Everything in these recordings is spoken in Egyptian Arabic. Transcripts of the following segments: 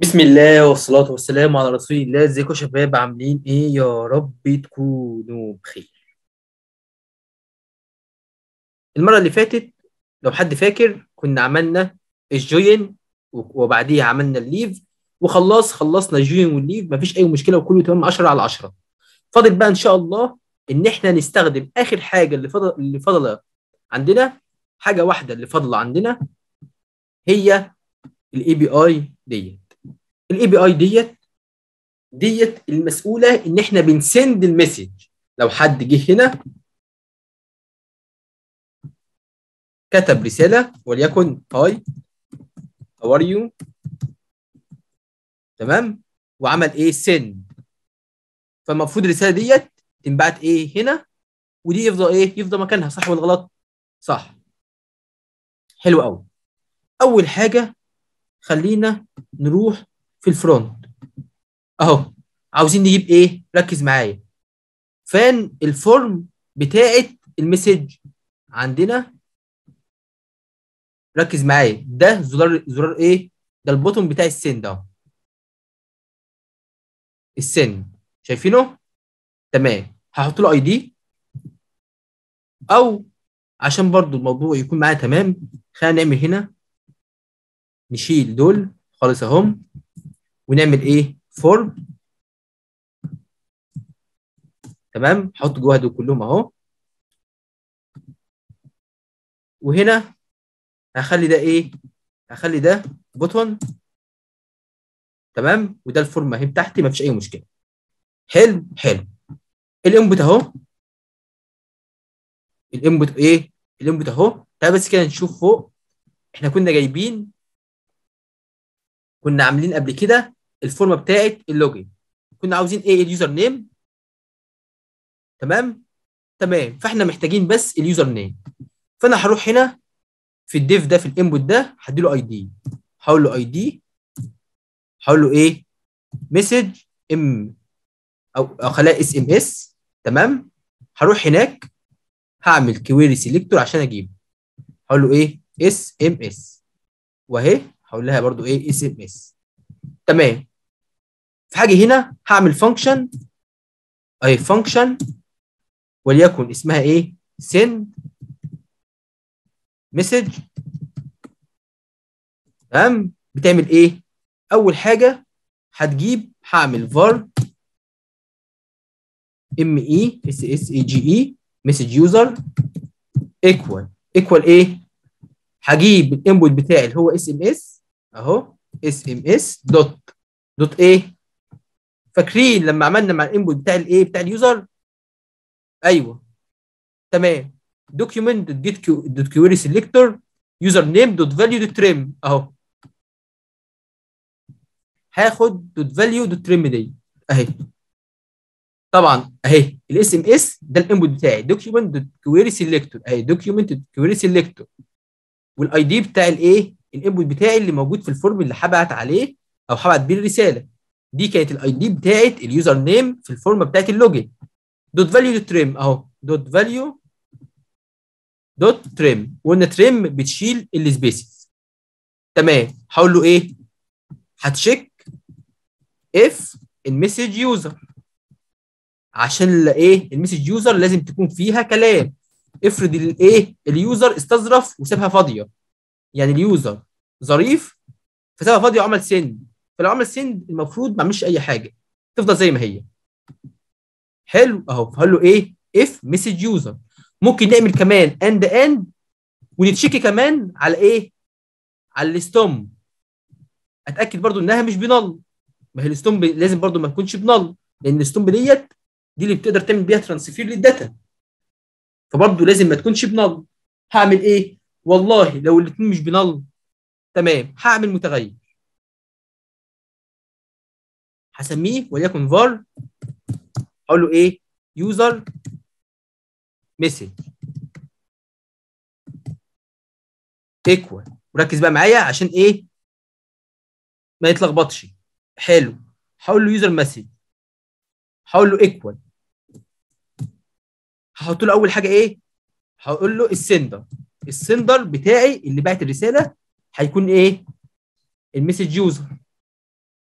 بسم الله والصلاة والسلام على رسول الله ازيكم يا شباب عاملين ايه يا رب تكونوا بخير المرة اللي فاتت لو حد فاكر كنا عملنا الجوين وبعديها عملنا الليف وخلاص خلصنا الجوين والليف مفيش اي مشكلة وكله تمام 10 على 10 فاضل بقى ان شاء الله ان احنا نستخدم اخر حاجة اللي فضل اللي فضل عندنا حاجة واحدة اللي فاضلة عندنا هي الاي بي اي ديت الاي بي اي ديت ديت المسؤوله ان احنا بنسند المسج لو حد جه هنا كتب رساله وليكن هاي هاو ار يو تمام وعمل ايه سند فالمفروض الرساله ديت تنبعت ايه هنا ودي يفضل ايه يفضل مكانها صح ولا غلط صح حلو قوي اول حاجه خلينا نروح في الفرونت اهو عاوزين نجيب ايه ركز معايا فان الفورم بتاعه المسج عندنا ركز معايا ده زرار زرار ايه ده البوتون بتاع السند اهو السند شايفينه تمام هحط له اي دي او عشان برضو الموضوع يكون معايا تمام خلينا نعمل هنا نشيل دول خالص اهم ونعمل ايه فورم تمام حط جواها دول كلهم اهو وهنا هخلي ده ايه هخلي ده بوتون تمام وده الفورم اهي بتاعتي مفيش اي مشكله حلو حلو الانبوت اهو الانبوت ايه الانبوت اهو تعال بس كده نشوف فوق احنا كنا جايبين كنا عاملين قبل كده الفورمه بتاعت اللوجن كنا عاوزين ايه اليوزر نيم تمام تمام فاحنا محتاجين بس اليوزر نيم فانا هروح هنا في الديف ده في الانبوت ده هديله اي دي هقول له اي دي هقول له ايه مسج ام او او خليها اس ام اس تمام هروح هناك هعمل كويري سيلكتور عشان اجيبه هقول له ايه اس ام اس واهي هقول لها برضو ايه اس ام اس تمام في حاجه هنا هعمل فانكشن اهي فانكشن وليكن اسمها ايه send مسج تمام بتعمل ايه اول حاجه هتجيب هعمل var ام اي اس اس اي جي اي مسج يوزر ايكوال ايكوال ايه هجيب الانبوت بتاعي اللي هو اس ام اس اهو اس ام اس دوت دوت ايه فاكرين لما عملنا مع الانبوت بتاع الايه بتاع اليوزر ايوه تمام دوكيومنت جيت دوت كويري سيلكتور يوزر نيم دوت فاليو دوت تريم اهو هاخد دوت فاليو دوت تريم دي اهي طبعا اهي الاس ام اس ده الانبوت بتاعي دوكيومنت دوت كويري سيلكتور اهي دوكيومنت دوت كويري سيلكتور والاي دي بتاع الايه الانبوت بتاعي اللي موجود في الفورم اللي هبعت عليه او هبعت بيه الرساله دي كانت الاي دي بتاعت اليوزر نيم في الفورمه بتاعت اللوجن دوت فاليو دوت تريم اهو دوت فاليو دوت تريم وقلنا تريم بتشيل السبيسز تمام هقول له ايه هتشيك اف المسج يوزر عشان ايه المسج يوزر لازم تكون فيها كلام افرض الايه اليوزر استظرف وسابها فاضيه يعني اليوزر ظريف فسابها فاضيه وعمل سند فلو عمل سند المفروض ما اعملش اي حاجه تفضل زي ما هي حلو اهو فقال له ايه اف مسج يوزر ممكن نعمل كمان اند اند ونتشيكي كمان على ايه على الستوم اتاكد برضو انها مش بنل ما هي الستوم لازم برضو ما تكونش بنل لان الستوم ديت دي اللي بتقدر تعمل بيها ترانسفير للداتا فبرضو لازم ما تكونش بنل هعمل ايه والله لو الاثنين مش بنل تمام هعمل متغير هسميه وليكن var اقول له ايه يوزر مسج ايكوال وركز بقى معايا عشان ايه ما يتلخبطش حلو هقول له يوزر مسج هقول له ايكوال هحط له اول حاجه ايه هقول له السندر السندر بتاعي اللي بعت الرساله هيكون ايه المسج يوزر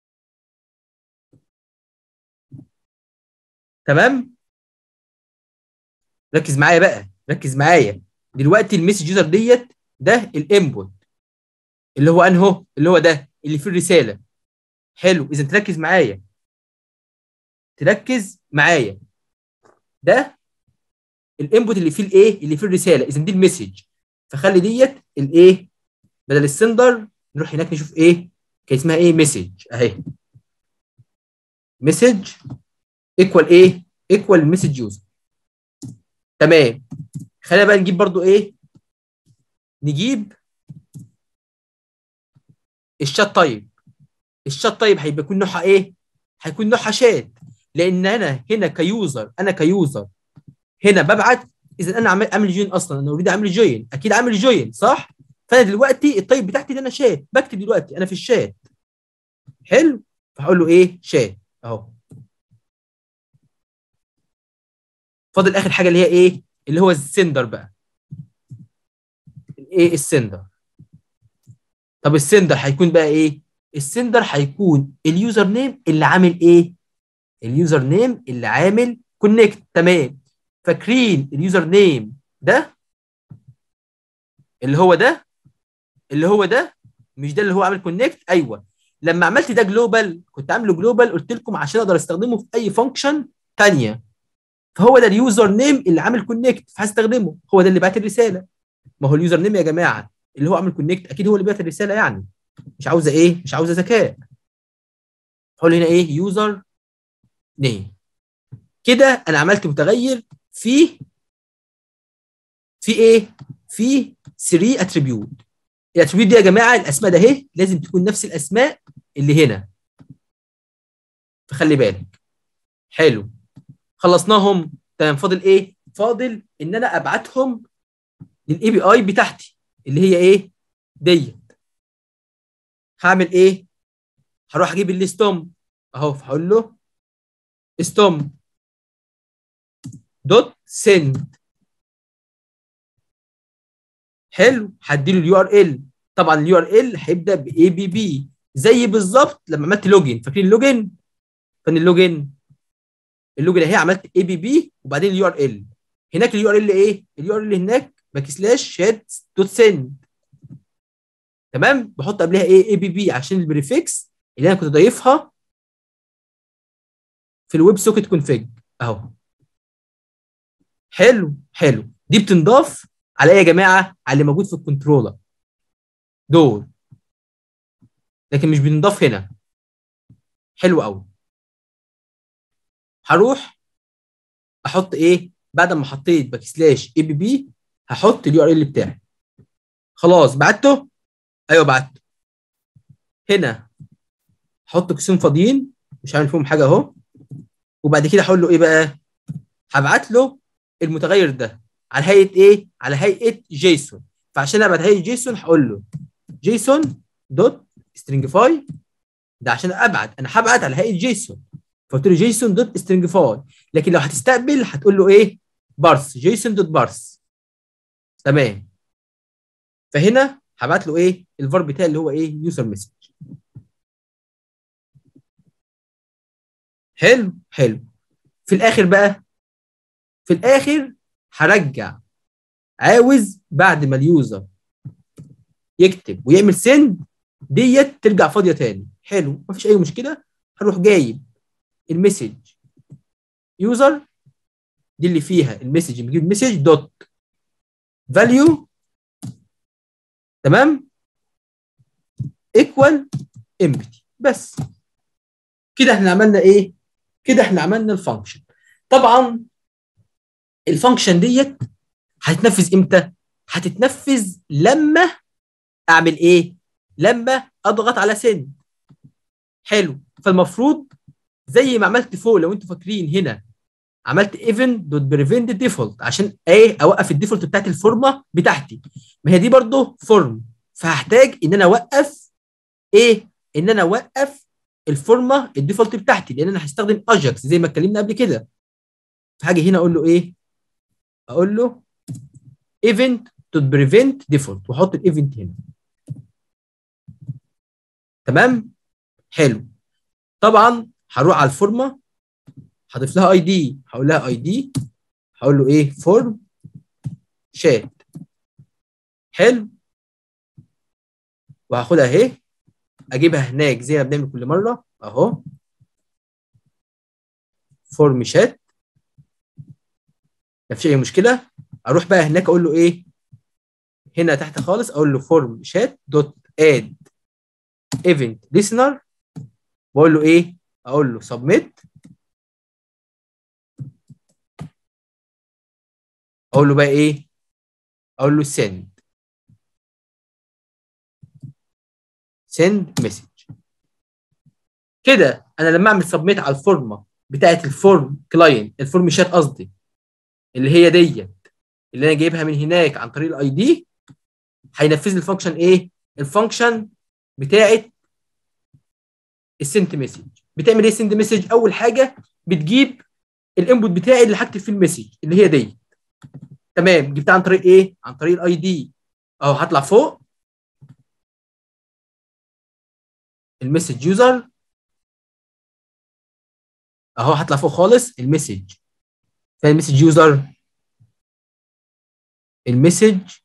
تمام ركز معايا بقى ركز معايا دلوقتي المسج يوزر ديت ده الانبوت اللي هو انهو اللي هو ده اللي فيه الرساله حلو اذا تركز معايا تركز معايا ده الانبوت اللي فيه الايه اللي فيه الرساله اذا دي المسج فخلي ديت الايه بدل السندر نروح هناك نشوف ايه كان اسمها ايه مسج اهي مسج ايكوال ايه ايكوال مسج يوزر تمام خلينا بقى نجيب برضو ايه نجيب الشات طيب الشات طيب هيبقى يكون نوعها ايه هيكون نوعها شات لان انا هنا كيوزر انا كيوزر هنا ببعت اذا انا عامل عامل جوين اصلا انا اوريدي عامل جوين اكيد عامل جوين صح فانا دلوقتي الطيب بتاعتي اللي انا شات بكتب دلوقتي انا في الشات حلو فهقول له ايه شات اهو فاضل اخر حاجه اللي هي ايه اللي هو السندر بقى ايه السندر طب السندر هيكون بقى ايه السندر هيكون اليوزر نيم اللي عامل ايه اليوزر نيم اللي عامل كونكت تمام فاكرين اليوزر نيم ده اللي هو ده اللي هو ده مش ده اللي هو عامل كونكت ايوه لما عملت ده جلوبال كنت عامله جلوبال قلت لكم عشان اقدر استخدمه في اي فانكشن ثانيه فهو ده اليوزر نيم اللي عامل كونكت فهستخدمه هو ده اللي بعت الرساله ما هو اليوزر نيم يا جماعه اللي هو عامل كونكت اكيد هو اللي بعت الرساله يعني مش عاوزه ايه مش عاوزه ذكاء هقول هنا ايه يوزر نيم كده انا عملت متغير في في ايه في 3 اتريبيوت الاتريبيوت دي يا جماعه الاسماء ده اهي لازم تكون نفس الاسماء اللي هنا فخلي بالك حلو خلصناهم تمام فاضل ايه فاضل ان انا ابعتهم للاي بي اي بتاعتي اللي هي ايه ديت هعمل ايه هروح اجيب الاستوم اهو هقول له استوم دوت سند حلو هديله اليو ار ال طبعا اليو ار ال هيبدا باي بي بي زي بالظبط لما عملت لوجن فاكرين اللوجن كان اللوجن اللوجن اهي عملت اي بي بي وبعدين اليو ار ال هناك اليو ار ال ايه اليو ار ال هناك باك سلاش شات دوت سند تمام بحط قبلها ايه اي بي بي عشان البريفكس اللي انا كنت ضايفها في الويب سوكيت كونفيج اهو حلو حلو دي بتنضاف على ايه يا جماعه على اللي موجود في الكنترولر دول لكن مش بنضاف هنا حلو قوي هروح احط ايه بعد ما حطيت باك سلاش اي بي بي هحط اليو ار ال بتاعي خلاص بعته ايوه بعته هنا هحط قسم فاضيين مش هعمل فيهم حاجه اهو وبعد كده هقول له ايه بقى هبعت له المتغير ده على هيئه ايه على هيئه جيسون فعشان ابعت هيئه جيسون هقول له جيسون دوت سترينجفاي ده عشان ابعت انا هبعت على هيئه جيسون فقلت له جيسون دوت سترينجفاي لكن لو هتستقبل هتقول له ايه بارس جيسون دوت بارس تمام فهنا هبعت له ايه الفار بتاعي اللي هو ايه يوزر مسج حلو حلو في الاخر بقى في الاخر هرجع عاوز بعد ما اليوزر يكتب ويعمل سند ديت ترجع فاضيه تاني حلو مفيش اي مشكله هروح جايب المسج يوزر دي اللي فيها المسج بجيب مسج دوت فاليو تمام ايكوال امبتي بس كده احنا عملنا ايه كده احنا عملنا الفانكشن طبعا الفانكشن ديت هتتنفذ امتى هتتنفذ لما اعمل ايه لما اضغط على سند حلو فالمفروض زي ما عملت فوق لو انتوا فاكرين هنا عملت ايفن دوت بريفنت ديفولت عشان ايه اوقف الديفولت بتاعت الفورمه بتاعتي ما هي دي برضو فورم فهحتاج ان انا اوقف ايه ان انا اوقف الفورمه الديفولت بتاعتي لان انا هستخدم اجاكس زي ما اتكلمنا قبل كده فهاجي هنا اقول له ايه اقول له ايفنت دوت بريفنت ديفولت واحط الايفنت هنا تمام حلو طبعا هروح على الفورمه هضيف لها اي دي هقول لها اي دي هقول له ايه فورم شات حلو وهاخدها اهي اجيبها هناك زي ما بنعمل كل مره اهو فورم شات مفيش اي مشكله اروح بقى هناك اقول له ايه هنا تحت خالص اقول له فورم شات دوت اد ايفنت listener واقول له ايه اقول له سبميت اقول له بقى ايه اقول له send send message كده انا لما اعمل سبميت على الفورمه بتاعت الفورم كلاينت الفورم شات قصدي اللي هي ديت اللي انا جايبها من هناك عن طريق الاي دي هينفذ لي الفانكشن ايه الفانكشن بتاعت السنت مسج بتعمل ايه السنت مسج اول حاجه بتجيب الانبوت بتاعي اللي هكتب فيه المسج اللي هي دي تمام جبتها عن طريق ايه عن طريق الاي دي اهو هطلع فوق المسج يوزر اهو هطلع فوق خالص المسج فين المسج يوزر المسج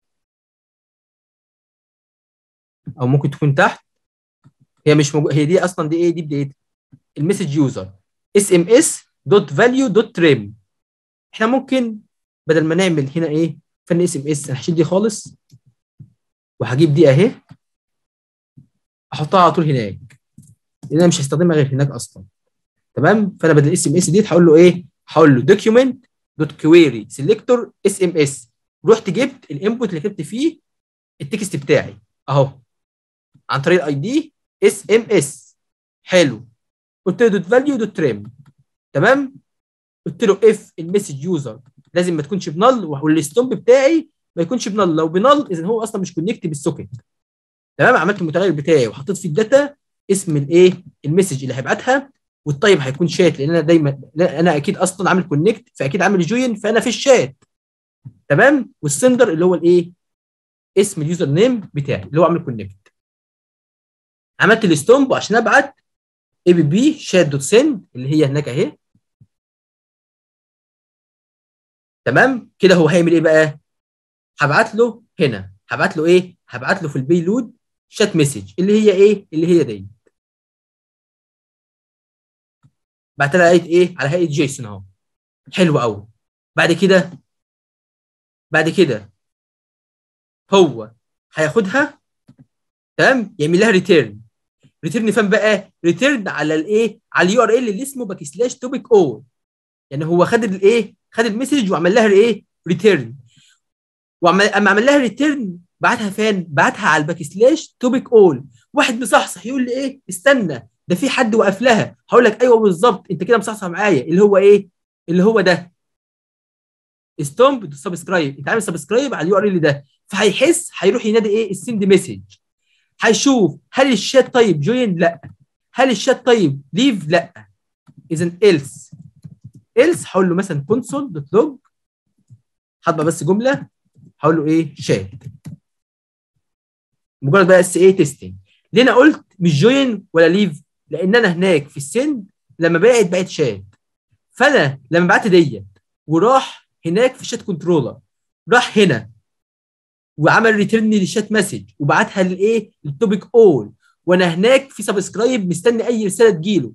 او ممكن تكون تحت هي مش موجود هي دي اصلا دي ايه دي بدايتها المسج يوزر اس ام اس دوت فاليو دوت تريم احنا ممكن بدل ما نعمل هنا ايه فن اس ام اس انا هشيل دي خالص وهجيب دي اهي احطها على طول هناك لان انا مش هستخدمها غير هناك اصلا تمام فانا بدل اس ام اس دي هقول له ايه هقول له دوكيومنت دوت كويري سيلكتور اس ام اس رحت جبت الانبوت اللي كتبت فيه التكست بتاعي اهو عن طريق الاي دي اس ام اس حلو قلت له دوت فاليو دوت تريم تمام قلت له اف المسج يوزر لازم ما تكونش بنل والستومب بتاعي ما يكونش بنل لو بنل اذا هو اصلا مش كونكت بالسوكت تمام عملت المتغير بتاعي وحطيت فيه الداتا اسم الايه المسج اللي هيبعتها والطيب هيكون شات لان انا دايما انا اكيد اصلا عامل كونكت فاكيد عامل جوين فانا في الشات تمام والسندر اللي هو الايه اسم اليوزر نيم بتاعي اللي هو عامل كونكت عملت الستومب عشان ابعت اي بي بي شات دوت سند اللي هي هناك اهي تمام كده هو هيعمل ايه بقى هبعت له هنا هبعت له ايه هبعت له في البيلود شات مسج اللي هي ايه اللي هي دي بعت لها هيئه ايه على هيئه جيسون اهو حلو قوي بعد كده بعد كده هو هياخدها تمام يعمل لها ريتيرن ريتيرن فين بقى ريتيرن على الايه على اليو ار ال اللي اسمه باك سلاش توبيك اول يعني هو خد الايه خد المسج وعمل لها ايه ريتيرن وعمل اما عمل لها ريتيرن بعتها فين بعتها على الباك سلاش توبيك اول واحد مصحصح يقول لي ايه استنى ده في حد وقف لها هقول لك ايوه بالظبط انت كده مصحصح معايا اللي هو ايه اللي هو ده ستومب سبسكرايب انت عامل سبسكرايب على اليو ار ال ده فهيحس هيروح ينادي ايه السند مسج هيشوف هل الشات طيب جوين لا هل الشات طيب ليف لا اذا ايلس ايلس هقول له مثلا كونسول دوت لوج هطبع بس جمله هقول له ايه شات مجرد بقى اس ايه تيستنج ليه انا قلت مش جوين ولا ليف لان انا هناك في السند لما بعت بعت شات فانا لما بعت ديت وراح هناك في الشات كنترولر راح هنا وعمل ريتيرن للشات مسج وبعتها للايه للتوبيك اول وانا هناك في سبسكرايب مستني اي رساله تجيله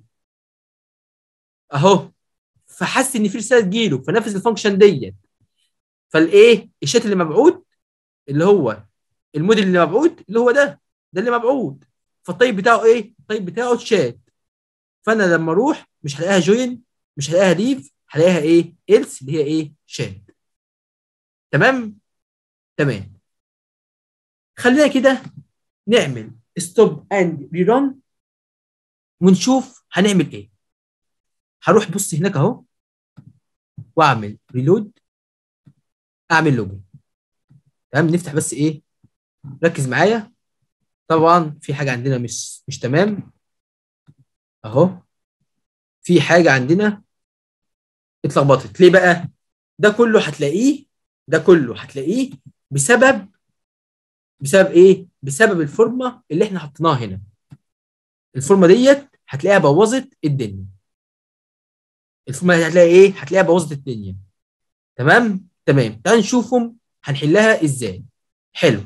اهو فحس ان في رساله تجيله فنفذ الفانكشن ديت فالايه الشات اللي مبعوت اللي هو الموديل اللي مبعوت اللي هو ده ده اللي مبعوت فالطيب بتاعه ايه الطيب بتاعه شات فانا لما اروح مش هلاقيها جوين مش هلاقيها ليف هلاقيها ايه ايلس اللي هي ايه شات تمام تمام خلينا كده نعمل ستوب اند ريران ونشوف هنعمل ايه هروح بص هناك اهو واعمل ريلود اعمل لوجن تمام نفتح بس ايه ركز معايا طبعا في حاجه عندنا مش مش تمام اهو في حاجه عندنا اتلخبطت ليه بقى ده كله هتلاقيه ده كله هتلاقيه بسبب بسبب ايه بسبب الفورمه اللي احنا حطيناها هنا الفورمه ديت هتلاقيها بوظت الدنيا الفورم هتلاقي ايه هتلاقيها بوظت الدنيا تمام تمام تعال نشوفهم هنحلها ازاي حلو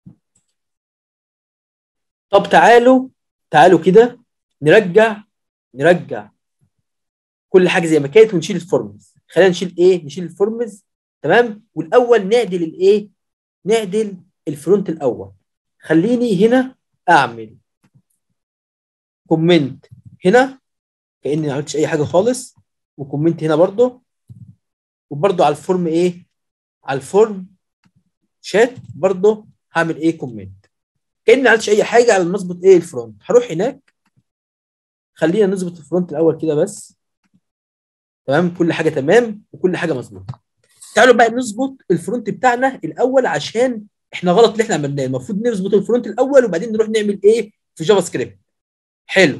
طب تعالوا تعالوا كده نرجع نرجع كل حاجه زي ما كانت ونشيل الفورمز خلينا نشيل ايه نشيل الفورمز تمام والاول نعدل الايه نعدل الفرونت الاول خليني هنا اعمل كومنت هنا كاني ما عملتش اي حاجه خالص وكومنت هنا برضو وبرضو على الفورم ايه على الفورم شات برضو هعمل ايه كومنت كاني ما عملتش اي حاجه على ما اظبط ايه الفرونت هروح هناك خلينا نظبط الفرونت الاول كده بس تمام كل حاجه تمام وكل حاجه مظبوطه تعالوا بقى نظبط الفرونت بتاعنا الاول عشان احنا غلط اللي احنا عملناه المفروض نظبط الفرونت الاول وبعدين نروح نعمل ايه في جافا سكريبت حلو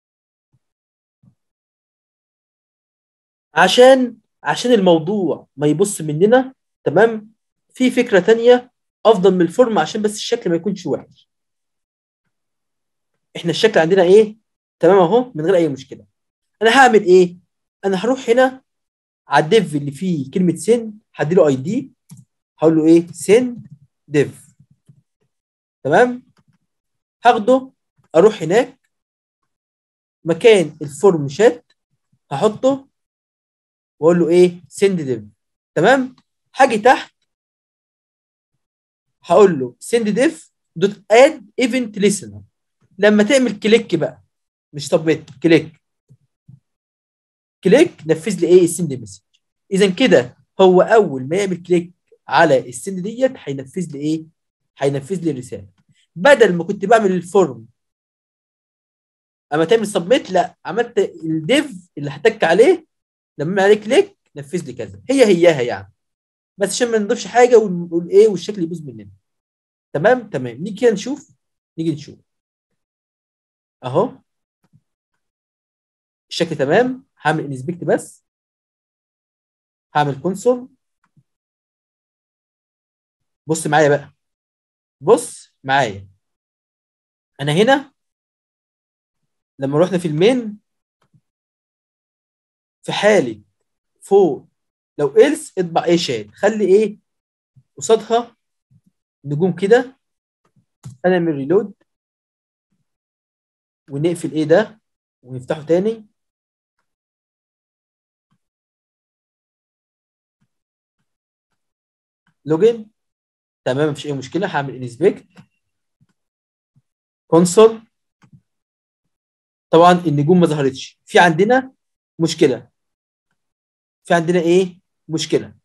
عشان عشان الموضوع ما يبص مننا تمام في فكره تانية افضل من الفورم عشان بس الشكل ما يكونش وحش احنا الشكل عندنا ايه تمام اهو من غير اي مشكله انا هعمل ايه انا هروح هنا على الديف اللي فيه كلمه سند هديله اي دي هقول له ايه سند ديف تمام هاخده اروح هناك مكان الفورم شات هحطه واقول له ايه سند ديف تمام هاجي تحت هقول له سند ديف دوت اد ايفنت ليسنر لما تعمل كليك بقى مش سبميت كليك كليك نفذ لي ايه السند مسج اذا كده هو اول ما يعمل كليك على السند ديت هينفذ لي ايه هينفذ لي الرساله بدل ما كنت بعمل الفورم اما تعمل سبميت لا عملت الديف اللي هتك عليه لما اعمل عليه كليك نفذ لي كذا هي هياها يعني بس عشان ما نضيفش حاجه ونقول ايه والشكل يبوظ مننا تمام تمام نيجي كده نشوف نيجي نشوف اهو الشكل تمام هعمل انسبكت بس هعمل كونسول بص معايا بقى بص معايا انا هنا لما رحنا في المين في حاله فوق لو إلس اطبع ايه شات خلي ايه قصادها نجوم كده هنعمل ريلود ونقفل ايه ده ونفتحه تاني لوجن تمام مفيش اي مشكله هعمل انسبكت كونسول طبعا النجوم ما ظهرتش في عندنا مشكله في عندنا ايه مشكله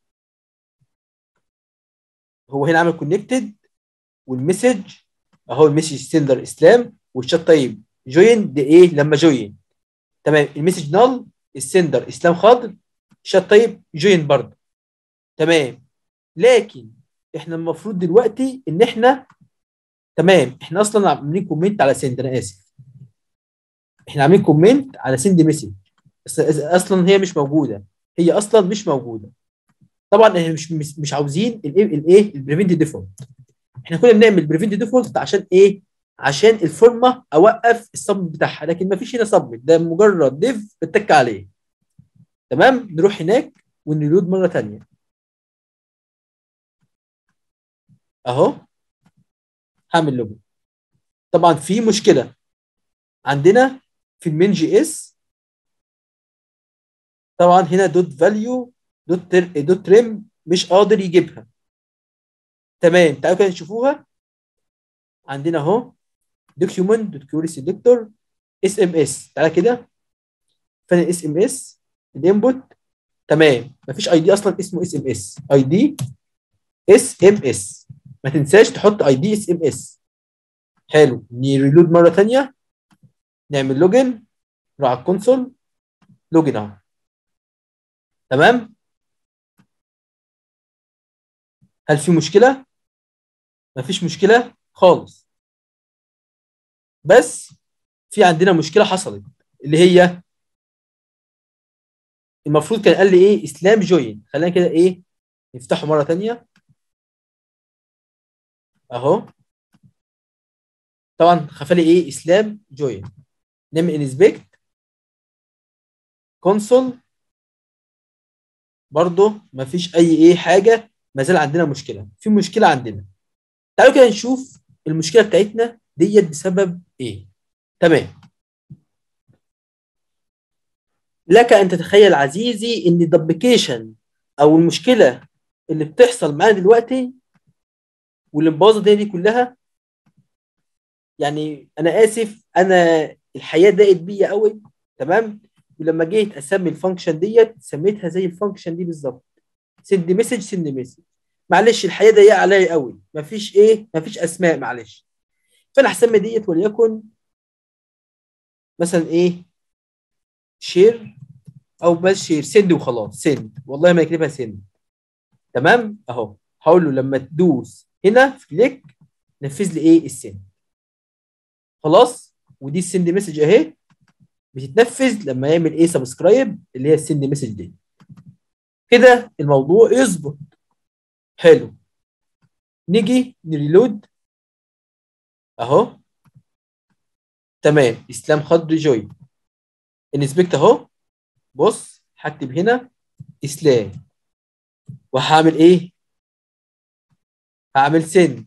هو هنا عمل كونكتد والمسج اهو المسج سندر اسلام والشات طيب جوين دي ايه لما جوين تمام المسج نال السندر اسلام خضر الشات طيب جوين برضه تمام لكن احنا المفروض دلوقتي ان احنا تمام احنا اصلا عاملين كومنت على سند انا اسف احنا عاملين كومنت على سند مسج اصلا هي مش موجوده هي اصلا مش موجوده طبعا احنا مش مش عاوزين الايه الايه البريفنت ديفولت احنا كنا بنعمل بريفنت ديفولت عشان ايه عشان الفورمه اوقف السبمت بتاعها لكن ما فيش هنا سبمت ده مجرد ديف بتك عليه تمام نروح هناك ونريلود مره ثانيه اهو هعمل لوجو طبعا في مشكله عندنا في المين جي اس طبعا هنا دوت فاليو دوت تر... دوت تريم مش قادر يجيبها تمام تعالوا كده نشوفوها عندنا اهو دوكيومنت دوت كيوري سيلكتور اس ام اس تعالى كده فين الاس ام اس الانبوت تمام مفيش اي دي اصلا اسمه اس ام اس اي دي اس ام اس ما تنساش تحط اي دي اس ام اس حلو نريلود مره ثانيه نعمل لوجن نروح على الكونسول لوجن اهو تمام هل في مشكله مفيش مشكله خالص بس في عندنا مشكله حصلت اللي هي المفروض كان قال لي ايه اسلام جوين خلينا كده ايه نفتحه مره ثانيه اهو طبعا خفالي ايه اسلام جوين نعمل انسبكت كونسول برضه مفيش اي ايه حاجه ما زال عندنا مشكله في مشكله عندنا تعالوا كده نشوف المشكله بتاعتنا ديت بسبب ايه تمام لك ان تتخيل عزيزي ان الدبليكيشن او المشكله اللي بتحصل معانا دلوقتي واللي مبوظه الدنيا دي كلها يعني انا اسف انا الحياه ضاقت بيا قوي تمام ولما جيت اسمي الفانكشن ديت سميتها زي الفانكشن دي بالظبط سند مسج سند مسج معلش الحياه ضيقه عليا قوي مفيش ايه مفيش اسماء معلش فانا هسمي ديت وليكن مثلا ايه شير او بس شير سند وخلاص سند والله ما يكتبها سند تمام اهو هقول له لما تدوس هنا في كليك نفذ لي ايه السند خلاص ودي السند مسج اهي بتتنفذ لما يعمل ايه سبسكرايب اللي هي السند مسج دي كده الموضوع يظبط حلو نيجي نريلود اهو تمام اسلام خضر جوي انسبكت اهو بص هكتب هنا اسلام وهعمل ايه هعمل سن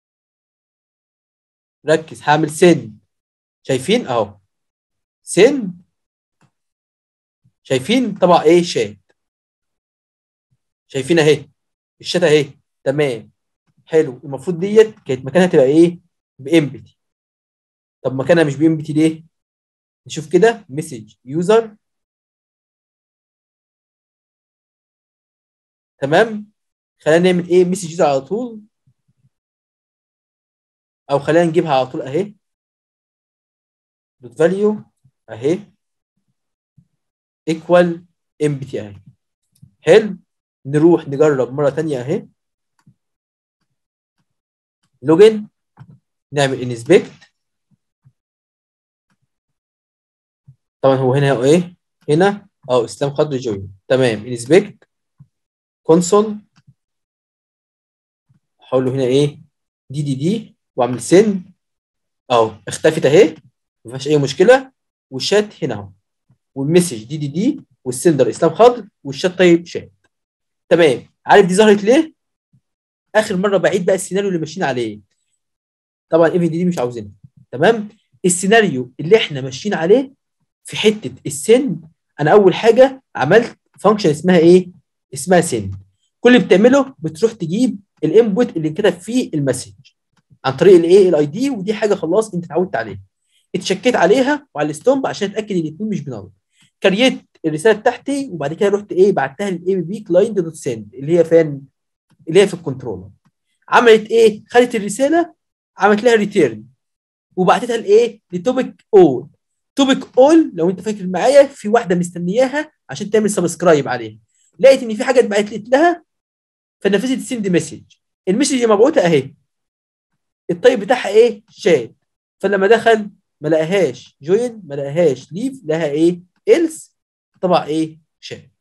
ركز هعمل سن شايفين اهو سن شايفين طبعا ايه شات شايفين اهي الشات اهي تمام حلو المفروض ديت كانت مكانها تبقى ايه بامبتي طب مكانها مش بامبتي ليه نشوف كده مسج يوزر تمام خلينا نعمل ايه مسج يوزر على طول او خلينا نجيبها على طول اهي دوت فاليو اهي ايكوال امبتي اهي حلو نروح نجرب مره ثانيه اهي لوجن نعمل انسبكت طبعا هو هنا هو ايه هنا اه اسلام خضر جوين تمام انسبكت كونسول هقول له هنا ايه دي دي دي واعمل سن اهو اختفت اهي ما فيهاش اي مشكله والشات هنا اهو والمسج دي دي دي والسندر اسلام خضر والشات طيب شات تمام عارف دي ظهرت ليه؟ اخر مره بعيد بقى السيناريو اللي ماشيين عليه طبعا اف دي دي مش عاوزينها تمام السيناريو اللي احنا ماشيين عليه في حته السن انا اول حاجه عملت فانكشن اسمها ايه؟ اسمها سن كل اللي بتعمله بتروح تجيب الانبوت اللي انكتب فيه المسج عن طريق الايه الاي دي ودي حاجه خلاص انت اتعودت عليها اتشكيت عليها وعلى الستومب عشان اتاكد ان الاثنين مش بنار كريت الرساله بتاعتي وبعد كده رحت ايه بعتها للاي بي بي كلاينت دوت سند اللي هي فين اللي هي في الكنترولر عملت ايه خدت الرساله عملت لها ريتيرن وبعتتها لايه لتوبيك اول توبيك اول لو انت فاكر معايا في واحده مستنياها عشان تعمل سبسكرايب عليها لقيت ان في حاجه اتبعت لها فنفذت السند مسج المسج اللي مبعوثه اهي الطيب بتاعها ايه شات فلما دخل ما لقاهاش جوين ما لقاهاش ليف لها ايه إلس طبعا ايه شات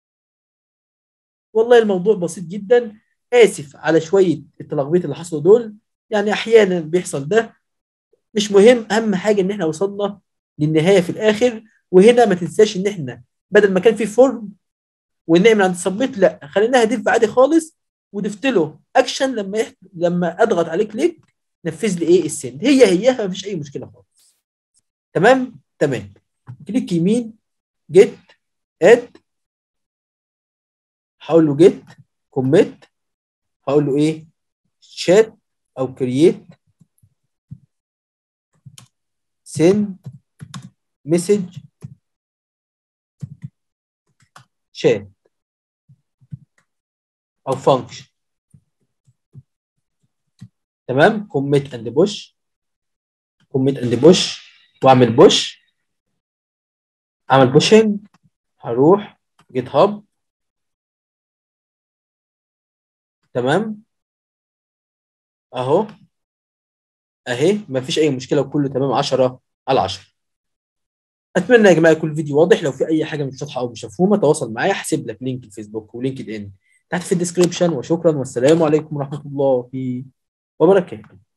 والله الموضوع بسيط جدا اسف على شويه التلخبيط اللي حصلوا دول يعني احيانا بيحصل ده مش مهم اهم حاجه ان احنا وصلنا للنهايه في الاخر وهنا ما تنساش ان احنا بدل ما كان في فورم ونعمل عند سبميت لا خليناها ديف عادي خالص وضفت له اكشن لما يحت... لما اضغط عليه كليك نفذ لي ايه السند هي هيها ما فيش اي مشكله خالص تمام تمام كليك يمين جيت اد هقول له جيت كوميت هقول له ايه شات او كرييت send message chat او function تمام commit and push commit and push واعمل push اعمل pushing هروح جيت هاب تمام اهو اهي مفيش اي مشكله وكله تمام 10 على 10 اتمنى يا جماعه يكون الفيديو واضح لو في اي حاجه مش واضحه او مش مفهومه تواصل معايا هسيب لك لينك الفيسبوك ولينكد ان تحت في الديسكربشن وشكرا والسلام عليكم ورحمه الله وبركاته